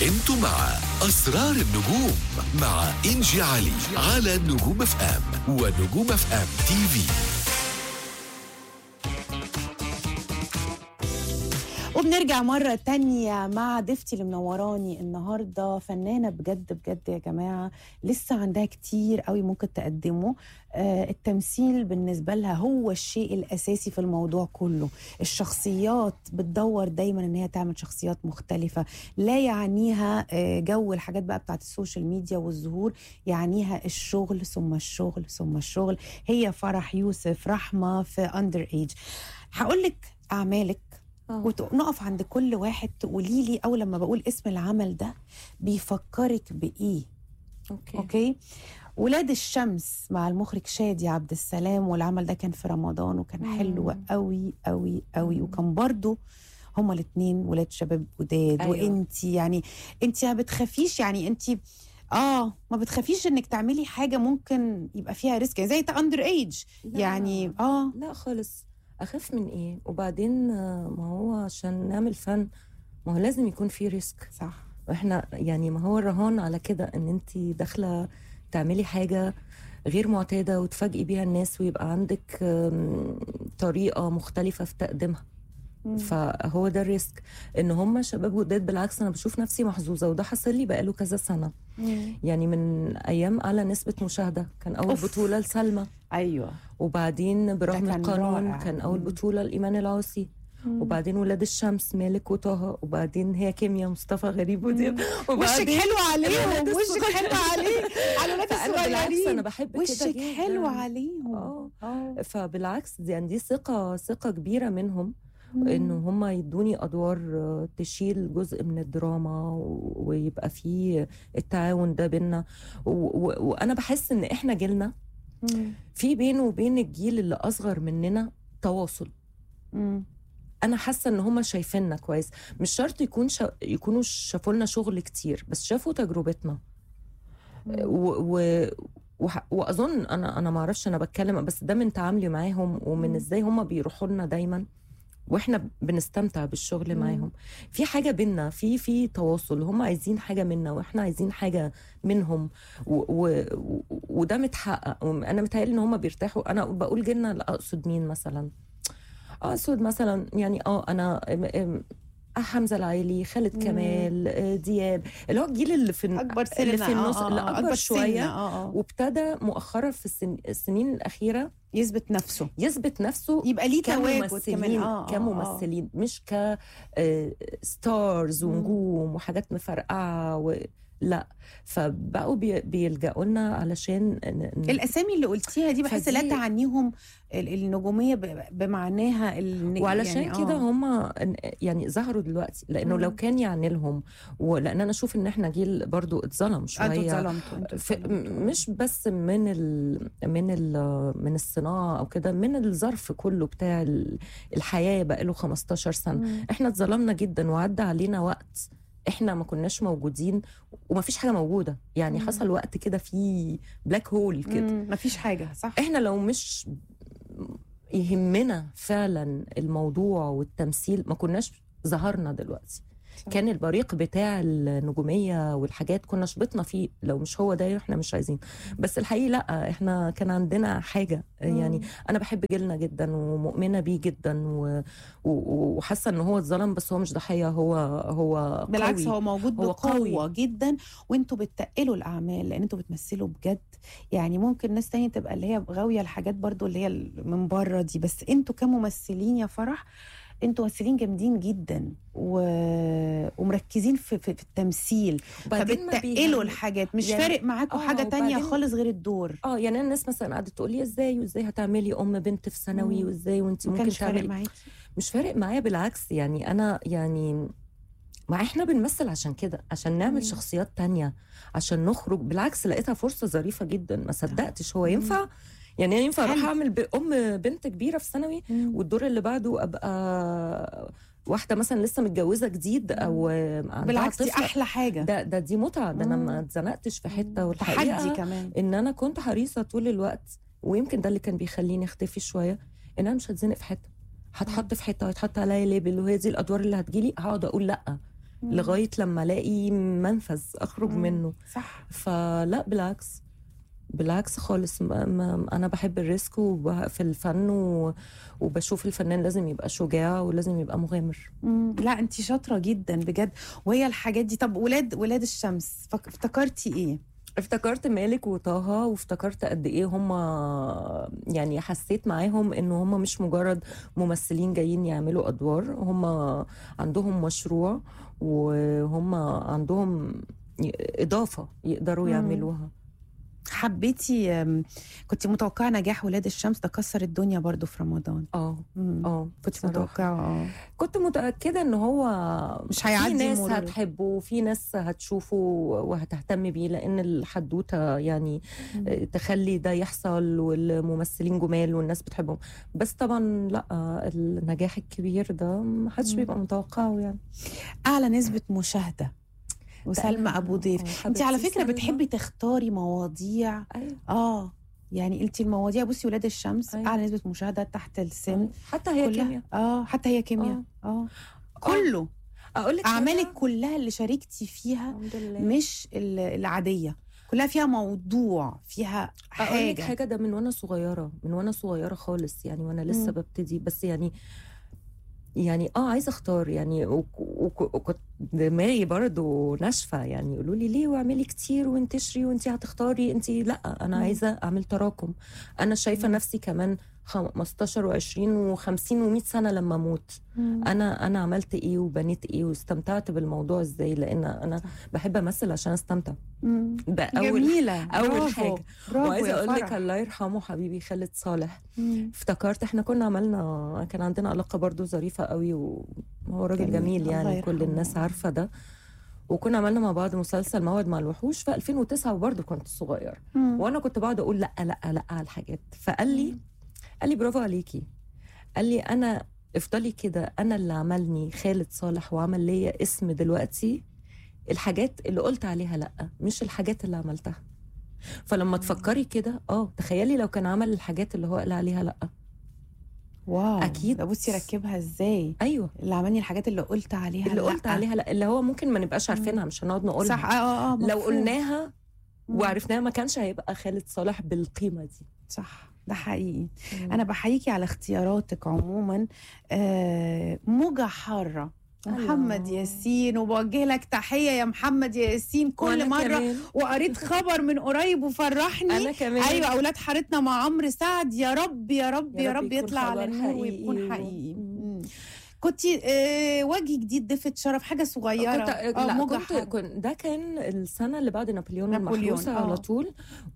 انتوا مع اسرار النجوم مع انجي علي على نجوم اف ام ونجوم اف ام تي في وبنرجع مرة تانية مع ضيفتي اللي منوراني النهاردة فنانة بجد بجد يا جماعة لسه عندها كتير قوي ممكن تقدمه آه التمثيل بالنسبة لها هو الشيء الأساسي في الموضوع كله الشخصيات بتدور دايما ان هي تعمل شخصيات مختلفة لا يعنيها آه جو الحاجات بقى بتاعت السوشيال ميديا والظهور يعنيها الشغل ثم الشغل ثم الشغل هي فرح يوسف رحمة في أندر ايج هقول لك أعمالك ونقف عند كل واحد تقولي لي او لما بقول اسم العمل ده بيفكرك بايه اوكي اوكي ولاد الشمس مع المخرج شادي عبد السلام والعمل ده كان في رمضان وكان مم. حلو قوي قوي قوي وكان برضو هما الاثنين ولاد شباب جداد أيوة. أيوة. وانت يعني انت ما بتخافيش يعني انت اه ما بتخافيش انك تعملي حاجه ممكن يبقى فيها ريسك يعني زي اندر ايج لا. يعني اه لا خالص اخاف من ايه وبعدين آه، ما هو عشان نعمل فن ما هو لازم يكون في ريسك صح واحنا يعني ما هو الرهان على كده ان انت داخله تعملي حاجه غير معتاده وتفاجئي بيها الناس ويبقى عندك آم، طريقه مختلفه في تقديمها مم. فهو ده الريسك ان هم شباب جداد بالعكس انا بشوف نفسي محظوظه وده حصل لي بقاله كذا سنه مم. يعني من ايام اعلى نسبه مشاهده كان اول أوف. بطوله لسلمى ايوه وبعدين برغم كان القانون رائع. كان اول مم. بطوله لايمان العوسي وبعدين ولاد الشمس مالك وطه وبعدين هي كيمياء مصطفى غريب ودياب وشك وبعدين حلو عليهم الولاد وشك الصغيرين. حلو عليه على ولاد فانا بالعكس انا الصغيرين بحب كده وشك جداً. حلو عليهم اه اه فبالعكس دي يعني دي ثقه ثقه كبيره منهم مم. انه هم يدوني ادوار آه، تشيل جزء من الدراما و- ويبقى في التعاون ده بينا و- و- وانا بحس ان احنا جيلنا مم. في بينه وبين الجيل اللي اصغر مننا تواصل مم. انا حاسه ان هم شايفيننا كويس مش شرط يكون شا... يكونوا شافوا لنا شغل كتير بس شافوا تجربتنا و... و... وح... واظن انا انا ما اعرفش انا بتكلم بس ده من تعاملي معاهم ومن مم. ازاي هم بيروحوا لنا دايما واحنا بنستمتع بالشغل مم. معاهم في حاجه بينا في في تواصل هم عايزين حاجه منا واحنا عايزين حاجه منهم و... و... و... وده متحقق انا متهيألي ان هم بيرتاحوا انا بقول جيلنا لا اقصد مين مثلا اقصد مثلا يعني اه انا أم- أم- حمزه العيلي خالد مم. كمال آه، دياب اللي هو الجيل اللي في اكبر سنة اللي في النص آه، آه، اللي آه، اكبر سنة، شويه اه اه وابتدى مؤخرا في السن... السنين الاخيره يثبت نفسه يثبت نفسه يبقى ليه تواجد كممثلين كمان اه آه، كممثلين مش ك آه، ستارز مم. ونجوم وحاجات مفرقعه و... لا فبقوا بي... بيلجأوا لنا علشان ن- ن- الاسامي اللي قلتيها دي بحس لا فدي- تعنيهم ال- النجوميه ب- بمعناها ال- وعلشان يعني كده آه. هم يعني ظهروا دلوقتي لانه مم. لو كان يعني لهم ولان انا اشوف ان احنا جيل برضو اتظلم انتوا شويه اتظلمتوا انتوا في اتظلمتوا. مش بس من ال من ال من الصناعه او كده من الظرف كله بتاع ال- الحياه بقى له 15 سنه مم. احنا اتظلمنا جدا وعدى علينا وقت احنا ما كناش موجودين وما فيش حاجه موجوده يعني مم. حصل وقت كده في بلاك هول كده مم. مفيش حاجه صح احنا لو مش يهمنا فعلا الموضوع والتمثيل ما كناش ظهرنا دلوقتي صح. كان البريق بتاع النجوميه والحاجات كنا شبطنا فيه لو مش هو ده احنا مش عايزين بس الحقيقه لا احنا كان عندنا حاجه يعني مم. انا بحب جيلنا جدا ومؤمنه بيه جدا و- و- وحاسه ان هو اتظلم بس هو مش ضحيه هو هو بالعكس قوي. هو موجود هو بقوه قوي. جدا وانتوا بتتقلوا الاعمال لان انتوا بتمثلوا بجد يعني ممكن ناس تانية تبقى اللي هي غاويه الحاجات برضو اللي هي من بره دي بس انتوا كممثلين يا فرح انتوا ممثلين جامدين جدا و... ومركزين في, في, في التمثيل وبعدين ما فبتقلوا بيهم- الحاجات مش يعني- فارق معاكم آه، حاجه تانية وبعدين- خالص غير الدور اه يعني أنا الناس مثلا قعدت تقول لي ازاي وازاي هتعملي ام بنت في ثانوي مم. وازاي وانت ما ممكن كانش فارق تعملي معاكي مش فارق معايا بالعكس يعني انا يعني ما احنا بنمثل عشان كده عشان نعمل مم. شخصيات تانية عشان نخرج بالعكس لقيتها فرصة ظريفة جدا ما صدقتش هو ينفع يعني أنا ينفع اروح حلو. اعمل ب- ام بنت كبيرة في ثانوي مم. والدور اللي بعده ابقى واحدة مثلا لسه متجوزة جديد او عندها بالعكس دي طفلة. احلى حاجه ده ده دي متعة ده انا مم. ما اتزنقتش في حتة مم. والحقيقة تحدي كمان ان انا كنت حريصه طول الوقت ويمكن ده اللي كان بيخليني اختفي شويه ان انا مش هتزنق في حته هتحط في حته وهيتحط عليا ليبل وهي دي الادوار اللي هتجيلي هقعد اقول لا مم. لغايه لما الاقي منفذ اخرج مم. منه صح فلا بالعكس بالعكس خالص ما ما انا بحب الريسك وب- في الفن و... وبشوف الفنان لازم يبقى شجاع ولازم يبقى مغامر مم. لا انت شاطره جدا بجد وهي الحاجات دي طب ولاد ولاد الشمس فك- افتكرتي ايه افتكرت مالك وطه وافتكرت قد ايه هم يعني حسيت معاهم ان هم مش مجرد ممثلين جايين يعملوا ادوار هم عندهم مشروع وهم عندهم اضافه يقدروا مم. يعملوها حبيتي أم، كنت متوقعه نجاح ولاد الشمس ده كسر الدنيا برضو في رمضان اه مم. اه كنت بصراحة. متوقعه اه كنت متأكدة ان هو مش هيعدي في ناس مرور. هتحبه وفي ناس هتشوفه وهتهتم بيه لان الحدوتة يعني مم. تخلي ده يحصل والممثلين جمال والناس بتحبهم بس طبعا لا النجاح الكبير ده محدش مم. بيبقى متوقعه يعني اعلى نسبه مشاهده وسلمى بقى- ابو ضيف آه، انت على حبيبتي فكره سلمى. بتحبي تختاري مواضيع أيوة. اه يعني قلتي المواضيع بصي ولاد الشمس أيوة. اعلى نسبه مشاهده تحت السن حتى هي كلها كيمياء اه حتى هي كيمياء اه كله اقول لك اعمالك كلها اللي شاركتي فيها الحمد لله مش ال- العاديه كلها فيها موضوع فيها اقول لك حاجه حاجه ده من وانا صغيره من وانا صغيره خالص يعني وانا لسه مم. ببتدي بس يعني يعني اه عايزه اختار يعني وك- وك- وكنت دماغي برضو ناشفه يعني يقولوا لي ليه واعملي كتير وانتشري وانت هتختاري انت لا انا مم. عايزه اعمل تراكم انا شايفه مم. نفسي كمان 15 و20 و50 و100 سنه لما اموت مم. انا انا عملت ايه وبنيت ايه واستمتعت بالموضوع ازاي لان انا بحب امثل عشان استمتع مم. ده اول جميله أول برافو. حاجة. برافو وعايزه يا اقول لك فرح. الله يرحمه حبيبي خالد صالح مم. افتكرت احنا كنا عملنا كان عندنا علاقه برضو ظريفه قوي وهو راجل جميل. جميل الله يعني كل يرحمه. الناس عارفه ده وكنا عملنا مع بعض مسلسل موعد مع الوحوش في 2009 وبرضه كنت صغير مم. وانا كنت بقعد اقول لا لا لا على الحاجات فقال لي قال لي برافو عليكي قال لي انا افضلي كده انا اللي عملني خالد صالح وعمل ليا اسم دلوقتي الحاجات اللي قلت عليها لا مش الحاجات اللي عملتها فلما تفكري كده اه تخيلي لو كان عمل الحاجات اللي هو قال عليها لا واو أكيد. ده بصي ركبها ازاي ايوه اللي عملني الحاجات اللي قلت عليها اللي لأ. قلت عليها لا اللي هو ممكن ما نبقاش عارفينها مش هنقعد نقولها صح اه اه اه لو مفهوم. قلناها مم. وعرفناها ما كانش هيبقى خالد صالح بالقيمه دي صح ده حقيقي انا بحييكي على اختياراتك عموما آه موجة حارة محمد أيوة. ياسين وبوجه لك تحية يا محمد ياسين كل وأنا مرة كمان. وقريت خبر من قريب وفرحني انا كمان ايوه اولاد حارتنا مع عمرو سعد يا رب يا رب يا, يا رب, رب يكون يطلع على خبر النور حقيقي ويكون و- حقيقي مم. مم. كنت آه وجه جديد ضيفة شرف حاجة صغيرة كنت آه، لا موجة كنت, حارة. كنت ده كان السنه اللي بعد نابليون, نابليون، المحروسه آه. على طول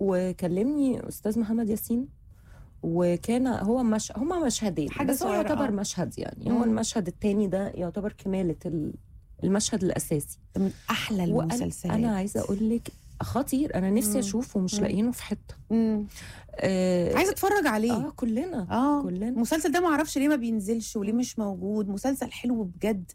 وكلمني استاذ محمد ياسين وكان هو مش هما مشهدين حاجة بس هو صغيرة، يعتبر آه. مشهد يعني هو مم. المشهد الثاني ده يعتبر كماله ال- المشهد الاساسي ده من احلى وأنا- المسلسلات انا عايزه اقول لك خطير انا نفسي مم. اشوفه ومش مم. لاقيينه في حته مم. آه عايزة اتفرج عليه اه كلنا اه كلنا المسلسل ده ما اعرفش ليه ما بينزلش وليه مش موجود مسلسل حلو بجد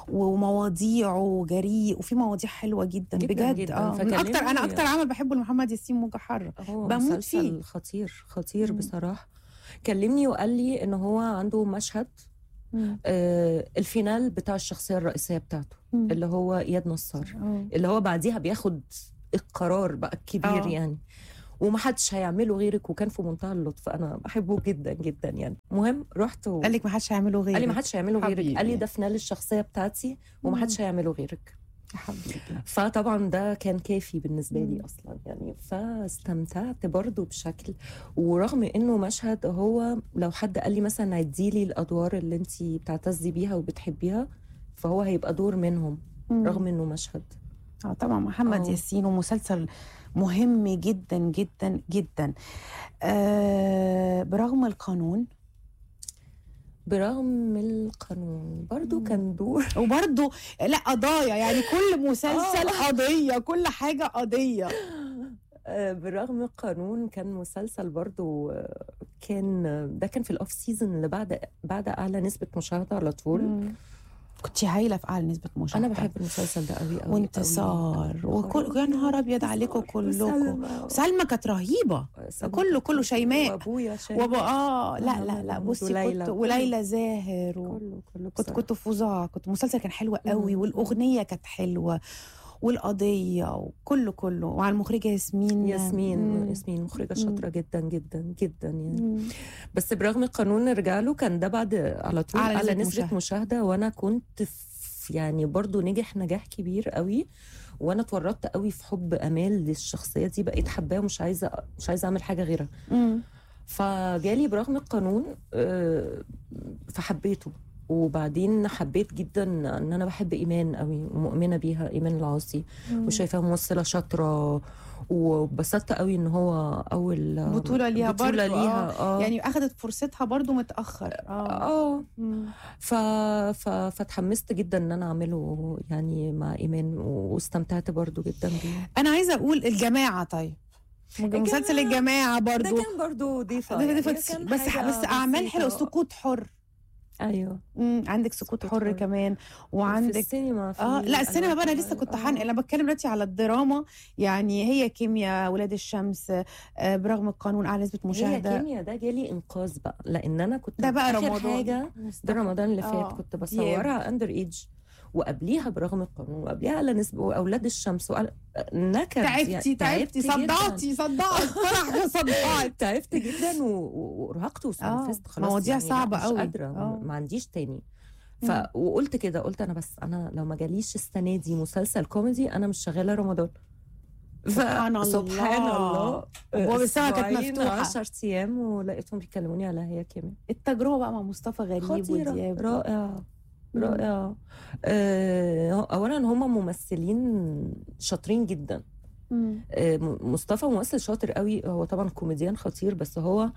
ومواضيعه جريء وفي مواضيع حلوه جدا, جداً بجد جداً. اه من فكلمني- اكتر انا اكتر عمل بحبه لمحمد ياسين موجة حرة هو بموت مسلسل فيه. خطير خطير مم. بصراحه كلمني وقال لي ان هو عنده مشهد مم. آه الفينال بتاع الشخصيه الرئيسيه بتاعته مم. اللي هو اياد نصار آه. اللي هو بعديها بياخد القرار بقى الكبير آه. يعني ومحدش هيعمله غيرك وكان في منتهى اللطف انا بحبه جدا جدا يعني المهم رحت و... قال لك ما حدش هيعمله غيري قال لي ما حدش هيعمله غيرك حبيبي. قال لي ده فينال الشخصيه بتاعتي وما حدش هيعمله غيرك يا حبيبي فطبعا ده كان كافي بالنسبه لي مم. اصلا يعني فاستمتعت برضو بشكل ورغم انه مشهد هو لو حد قال لي مثلا عدي لي الادوار اللي انت بتعتزي بيها وبتحبيها فهو هيبقى دور منهم مم. رغم انه مشهد اه طبعا محمد آه. ياسين ومسلسل مهم جدا جدا جدا آه برغم القانون برغم القانون برضو مم. كان دور وبرضه لا قضايا يعني كل مسلسل آه. قضيه كل حاجه قضيه آه، برغم القانون كان مسلسل برضو آه، كان ده كان في الاوف سيزون اللي بعد بعد اعلى نسبه مشاهده على طول مم. كنت هايله في اعلى نسبه مشاهده انا بحب المسلسل ده قوي قوي وانتصار قوي. وكل يا نهار ابيض عليكم كلكم وسلمى. سلمى كانت رهيبه سلمى كله- كانت كله شيماء. وابويا شيماء وبقى اه لا آه، لا لا آه، بصي وليلى. كنت وليلى زاهر و... كله كله كنت بصراحة. كنت فظاعه كنت المسلسل كان حلو قوي مم. والاغنيه كانت حلوه والقضيه وكله كله وعلى المخرجه ياسمين ياسمين مم. ياسمين مخرجة مم. شاطرة جدا جدا جدا يعني مم. بس برغم قانون نرجع له كان ده بعد على طول على على, نسبة نسبة مشاهدة. مشاهدة وانا كنت في يعني برضو نجح نجاح كبير قوي وانا اتورطت قوي في حب امال للشخصية دي بقيت حباها ومش عايزة مش عايزة اعمل حاجة غيرها مم. فجالي برغم القانون آه، فحبيته وبعدين حبيت جدا ان انا بحب ايمان قوي ومؤمنه بيها ايمان العاصي مم. وشايفاها ممثله شاطره وبسطت قوي ان هو اول بطولة ليها بطولة برضو، ليها اه يعني اخذت فرصتها برضو متاخر اه اه مم. ف... ف... فاتحمست جدا ان انا اعمله يعني مع ايمان واستمتعت برضو جدا بيه انا عايزه اقول الجماعه طيب مسلسل الجماعه ده برضو كان برضو ضيفه ده- ده يعني فت- كان بس حاجة بس اعمال حلوه بسيطة. سكوت حر ايوه مم. عندك سكوت سكوت حر حر. كمان في وعندك السينما في اه لا السينما بقى انا ألوان لسه كنت طبعاً. حنقل انا بتكلم دلوقتي على الدراما يعني هي كيمياء ولاد الشمس آه برغم القانون اعلى نسبه هي مشاهده كيمياء ده جالي انقاذ بقى لان انا كنت ده بقى آخر رمضان حاجه ده رمضان اللي فات آه، كنت دياب. بصورها اندر ايج وقبليها برغم القانون وقبليها على نسبه واولاد الشمس وعلى نكد تعبتي يعني تعبتي جداً. صدعتي صدعت فرح صدعت تعبت جدا و- و- وارهقت واستنفذت آه، خلاص مواضيع يعني لا، صعبة مش قوي. قادره آه. ما عنديش تاني ف مم. وقلت كده قلت انا بس انا لو ما جاليش السنه دي مسلسل كوميدي انا مش شغاله رمضان ف- سبحان الله. سبحان الله أبواب السما كانت أسبوعين، مفتوحة. 10 ايام ولقيتهم بيكلموني على هي كيمياء التجربه بقى مع مصطفى غريب خطيرة ودياب رائعة مم. رائعة آه، أولا هم ممثلين شاطرين جدا مم. آه، م- مصطفى ممثل شاطر قوي هو طبعا كوميديان خطير بس هو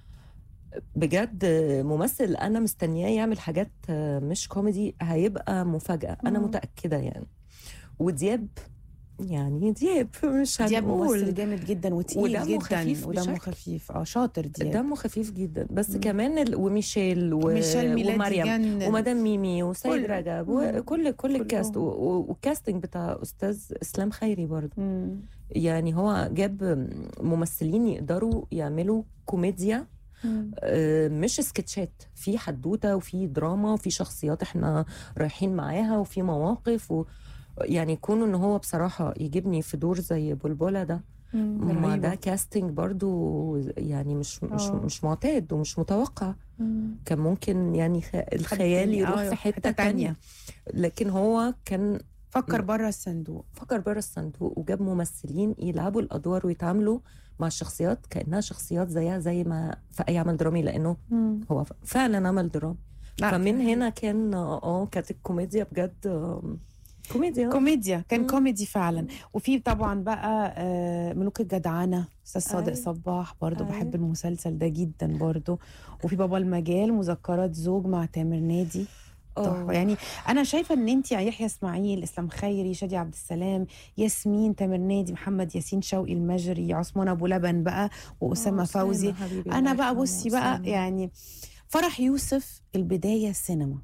بجد ممثل انا مستنياه يعمل حاجات آه، مش كوميدي هيبقى مفاجأة انا مم. متأكدة يعني ودياب يعني دياب مش دياب ممثل هنقول جامد جدا وتقيل ودمه جدا خفيف ودمه بشكل. خفيف اه شاطر دياب دمه خفيف جدا بس مم. كمان ال... وميشيل و... ميشيل ميلادي ومريم جنن. ومدام ميمي وسيد كل- رجب مم. وكل كل الكاست كلهم. و- و- والكاستنج بتاع استاذ اسلام خيري برضه مم. يعني هو جاب ممثلين يقدروا يعملوا كوميديا مم. آه، مش سكتشات في حدوته وفي دراما وفي شخصيات احنا رايحين معاها وفي مواقف و يعني يكون ان هو بصراحه يجيبني في دور زي بلبله ده مم. ما رهيبة. ده كاستنج برضو يعني مش مش آه. مش معتاد ومش متوقع مم. كان ممكن يعني خ... الخيال تاني، يروح آه، في حتة حته تانية لكن هو كان فكر مم. بره الصندوق فكر بره الصندوق وجاب ممثلين يلعبوا الادوار ويتعاملوا مع الشخصيات كانها شخصيات زيها زي ما في اي عمل درامي لانه مم. هو ف- فعلا عمل درامي لا، فمن كان- هنا كان اه كانت الكوميديا بجد آم، كوميديا كوميديا كان مم. كوميدي فعلا وفي طبعا بقى آه، ملوك الجدعنه استاذ صادق أيوة. صباح برضو أيوة. بحب المسلسل ده جدا برضو وفي بابا المجال مذكرات زوج مع تامر نادي تحفة. اه يعني انا شايفه ان انت يحيى اسماعيل اسلام خيري شادي عبد السلام ياسمين تامر نادي محمد ياسين شوقي المجري عثمان ابو لبن بقى واسامه فوزي انا بقى بصي بقى يعني فرح يوسف البدايه السينما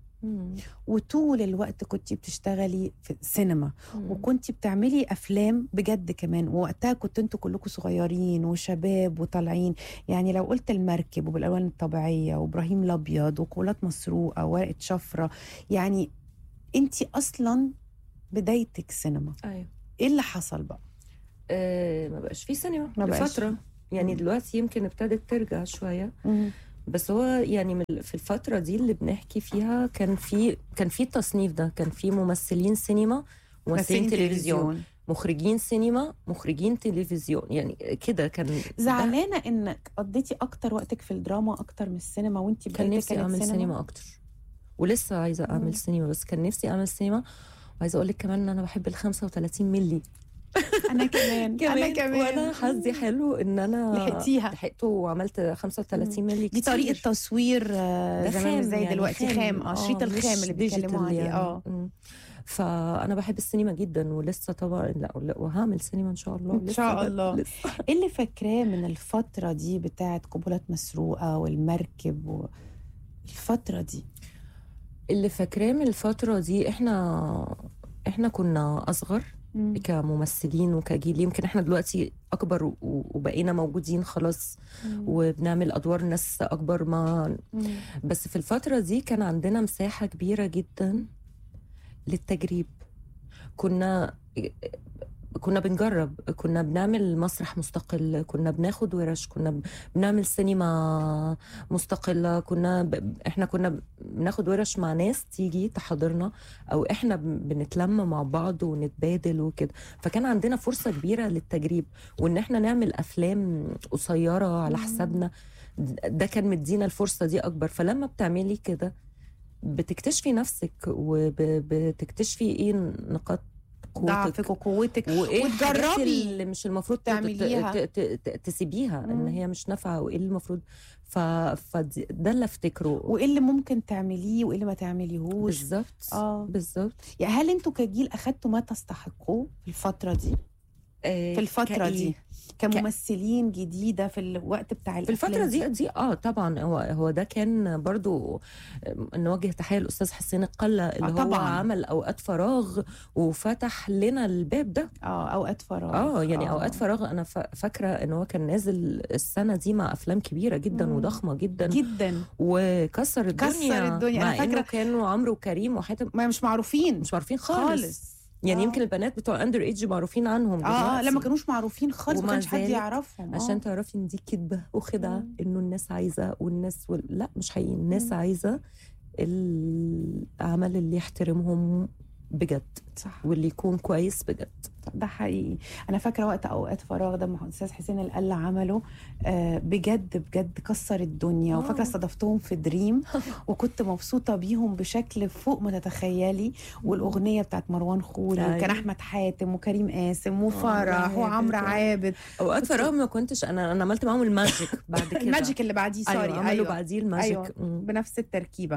وطول الوقت كنت بتشتغلي في السينما وكنت بتعملي افلام بجد كمان ووقتها كنت انتوا كلكم صغيرين وشباب وطالعين يعني لو قلت المركب وبالالوان الطبيعيه وابراهيم الابيض وقولات مسروقه ورقه شفره يعني انت اصلا بدايتك سينما ايوه ايه اللي حصل بقى آه ما بقاش في سينما ما بقاش لفتره يعني مم. دلوقتي يمكن ابتدت ترجع شويه بس هو يعني من في الفتره دي اللي بنحكي فيها كان في كان في التصنيف ده كان في ممثلين سينما ممثلين تلفزيون مخرجين سينما مخرجين تلفزيون يعني كده كان ده زعلانه انك قضيتي اكتر وقتك في الدراما اكتر من السينما وانت كان بدايتك نفسي كانت اعمل سينما, سينما اكتر ولسه عايزه مم. اعمل سينما بس كان نفسي اعمل سينما وعايزه اقول لك كمان ان انا بحب ال 35 ملي انا كمان انا كمان وانا حظي حلو ان انا لحقتيها. لحقته وعملت 35 ملي دي طريقه كتير. تصوير آه، ده زمان مش زي يعني دلوقتي خام اه شريط الخام مش اللي بيتكلموا digital عليه يعني. اه مم. فانا بحب السينما جدا ولسه طبعا لا, لا وهعمل سينما ان شاء الله إن لسه شاء بقى- الله. لسه. ايه اللي فاكراه من الفتره دي بتاعت قبولات مسروقه والمركب و... الفتره دي اللي فاكراه من الفتره دي احنا احنا كنا اصغر مم. كممثلين وكجيل يمكن احنا دلوقتي اكبر و- وبقينا موجودين خلاص مم. وبنعمل ادوار ناس اكبر ما مم. بس في الفترة دي كان عندنا مساحة كبيرة جدا للتجريب كنا كنا بنجرب كنا بنعمل مسرح مستقل كنا بناخد ورش كنا ب- بنعمل سينما مستقلة كنا ب... احنا كنا بناخد ورش مع ناس تيجي تحضرنا او احنا بن- بنتلم مع بعض ونتبادل وكده فكان عندنا فرصة كبيرة للتجريب وان احنا نعمل افلام قصيرة على مم. حسابنا ده كان مدينا الفرصة دي أكبر فلما بتعملي كده بتكتشفي نفسك وبتكتشفي ايه نقاط ضعفك قوتك وقوتك وايه الحاجات وتجربي اللي مش المفروض ت- تعمليها. ت- ت- ت- تسيبيها ان مم. هي مش نافعه وايه اللي المفروض ف... فده اللي افتكره وايه اللي ممكن تعمليه وايه اللي ما تعمليهوش بالظبط اه بالظبط يعني هل انتوا كجيل اخدتوا ما تستحقوه في الفتره دي آه، في الفتره كإيه؟ دي كممثلين جديده في الوقت بتاع في الفترة الأفلام دي دي اه طبعا هو هو ده كان برضو آه، نوجه تحية للأستاذ حسين القلة اللي آه، هو طبعاً. عمل أوقات فراغ وفتح لنا الباب ده اه اوقات فراغ اه يعني أوقات فراغ أنا فا- فاكرة إن هو كان نازل السنة دي مع أفلام كبيرة جدا مم. وضخمة جدا جدا وكسر الدنيا كسر الدنيا. مع أنا إنه فاكرة- كانوا عمرو وكريم وحاتم ما مش معروفين مش معروفين خالص, خالص. خالص يعني آه. يمكن البنات بتوع اندر ايدج معروفين عنهم اه اه دلوقتي. لا ما كانوش معروفين خالص ما ومع كانش حد ذلك يعرفهم عشان آه. تعرفي ان دي كذبه وخدعه مم. انه الناس عايزه والناس وال... لا مش حقيقي الناس مم. عايزه العمل اللي يحترمهم بجد صح واللي يكون كويس بجد ده حقيقي انا فاكره وقت اوقات فراغ ده مع الاستاذ حسين القلة عمله آه بجد بجد كسر الدنيا آه. وفاكره استضفتهم في دريم وكنت مبسوطه بيهم بشكل فوق ما تتخيلي والاغنيه بتاعت مروان خوري أيوة. وكان احمد حاتم وكريم قاسم وفرح والله وعمرو كده. عابد اوقات كنت- فراغ ما كنتش انا انا عملت معاهم الماجيك بعد كده الماجيك اللي بعديه سوري ايوه عملوا ايوه بعديه الماجيك أيوة. مم. بنفس التركيبه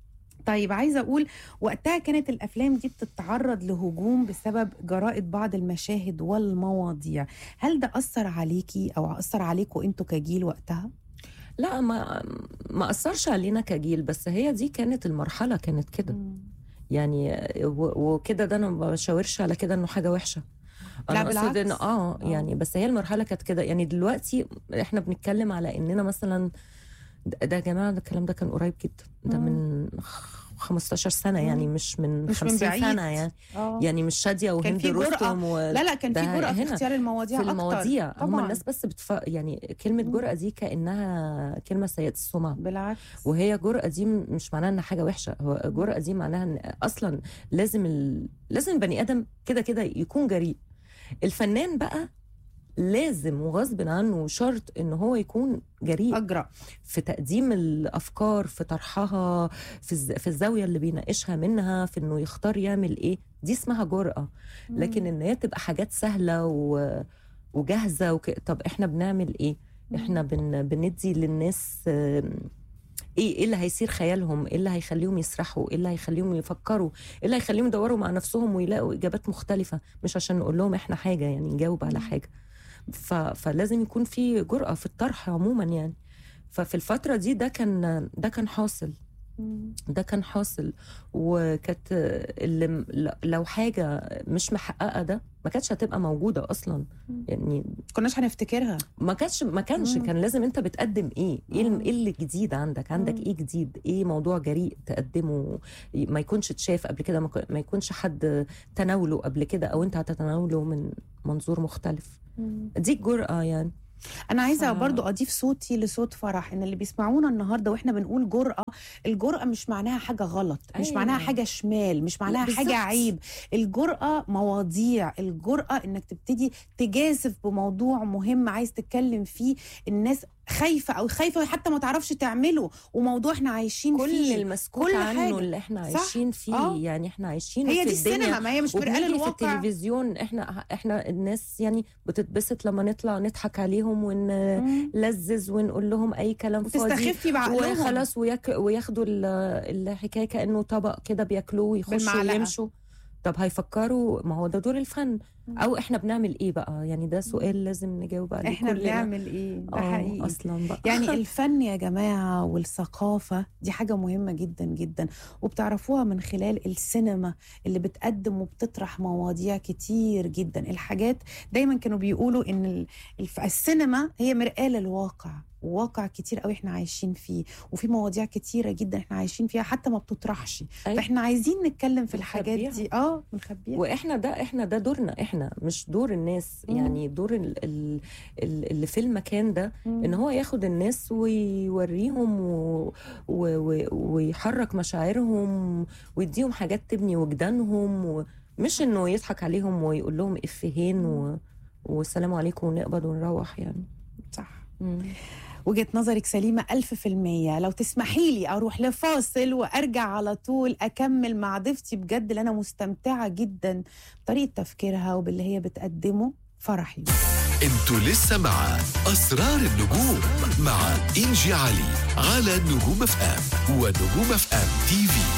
طيب عايزه اقول وقتها كانت الافلام دي بتتعرض لهجوم بسبب جرائد بعض المشاهد والمواضيع هل ده اثر عليكي او اثر عليكم انتوا كجيل وقتها لا ما ما اثرش علينا كجيل بس هي دي كانت المرحله كانت كده يعني و- وكده ده انا ما بشاورش على كده انه حاجه وحشه لا انا اقصد ان بالعكس. اه آه. يعني بس هي المرحله كانت كده يعني دلوقتي احنا بنتكلم على اننا مثلا ده ده يا جماعه ده الكلام ده كان قريب جدا ده مم. من خ- 15 سنه يعني مم. مش من مش من 50 بعيد. سنه يعني اه يعني مش شاديه كان وهند في جرأة. رستم و... لا لا كان في ده جرأة في هنا اختيار المواضيع في أكتر. المواضيع هم طبعاً. الناس بس بتف... يعني كلمه مم. جرأة دي كانها كلمه سيئه السمعه بالعكس وهي جرأة دي م- مش معناها انها حاجه وحشه هو جرأة دي معناها ان اصلا لازم ال... لازم البني ادم كده كده يكون جريء الفنان بقى لازم وغصب عنه شرط ان هو يكون جريء اجرأ في تقديم الافكار في طرحها في الز... في الزاويه اللي بيناقشها منها في انه يختار يعمل ايه دي اسمها جرأة لكن ان هي تبقى حاجات سهله و... وجاهزه وك... طب احنا بنعمل ايه احنا بن... بندي للناس آم، ايه ايه اللي هيثير خيالهم ايه اللي هيخليهم يسرحوا ايه اللي هيخليهم يفكروا ايه اللي هيخليهم يدوروا مع نفسهم ويلاقوا اجابات مختلفه مش عشان نقول لهم احنا حاجه يعني نجاوب على مم. حاجه ف... فلازم يكون في جرأة في الطرح عموما يعني ففي الفترة دي ده كان ده كان حاصل مم. ده كان حاصل وكانت اللي لو حاجة مش محققة ده ما كانتش هتبقى موجودة أصلا مم. يعني كناش هنفتكرها ما كانش ما كانش مم. كان لازم انت بتقدم ايه ايه الم- مم. ايه اللي جديد عندك عندك مم. ايه جديد ايه موضوع جريء تقدمه ما يكونش اتشاف قبل كده ما ك- ما يكونش حد تناوله قبل كده او انت هتتناوله من منظور مختلف مم. دي الجرأة يعني انا عايزه ف- برضو اضيف صوتي لصوت فرح ان اللي بيسمعونا النهارده واحنا بنقول جرأة الجرأة مش معناها حاجه غلط مش أيوة. معناها حاجه شمال مش معناها بالظبط. حاجه عيب الجرأة مواضيع الجرأة انك تبتدي تجازف بموضوع مهم عايز تتكلم فيه الناس خايفه او خايفه حتى ما تعرفش تعمله وموضوع احنا عايشين كل فيه المسكوت كل عنه حاجة. اللي احنا صح. عايشين فيه آه. يعني احنا عايشين هي في دي الدنيا السينما ما هي مش مرآة وبنيجي في للواقع التلفزيون احنا احنا الناس يعني بتتبسط لما نطلع نضحك عليهم مم. ونلذذ ونقول لهم اي كلام فاضي وتستخفي بعقلهم وخلاص ويك وياخدوا ال- الحكايه كانه طبق كده بياكلوه ويخشوا بالمعلقة. ويمشوا طب هيفكروا ما هو ده دور الفن او احنا بنعمل ايه بقى يعني ده سؤال لازم نجاوب عليه احنا كلنا. بنعمل ايه ده آه، حقيقي اصلا بقى يعني الفن يا جماعة والثقافة دي حاجة مهمة جدا جدا وبتعرفوها من خلال السينما اللي بتقدم وبتطرح مواضيع كتير جدا الحاجات دايما كانوا بيقولوا ان ال- الف- السينما هي مرآة للواقع وواقع كتير قوي احنا عايشين فيه وفي مواضيع كتيرة جدا احنا عايشين فيها حتى ما بتطرحش أيوة. فاحنا عايزين نتكلم في الحاجات بنخبيها. دي اه بنخبيها واحنا ده احنا ده دورنا احنا مش دور الناس مم. يعني دور ال ال ال اللي في المكان ده ان هو ياخد الناس ويوريهم و و و ويحرك مشاعرهم ويديهم حاجات تبني وجدانهم ومش انه يضحك عليهم ويقول لهم افيهين و والسلام عليكم ونقبض ونروح يعني صح مم. وجهة نظرك سليمة ألف في المية لو تسمحي لي أروح لفاصل وأرجع على طول أكمل مع ضيفتي بجد اللي أنا مستمتعة جدا بطريقة تفكيرها وباللي هي بتقدمه فرحي انتوا لسه مع أسرار النجوم مع إنجي علي على نجوم اف ام ونجوم اف ام تي في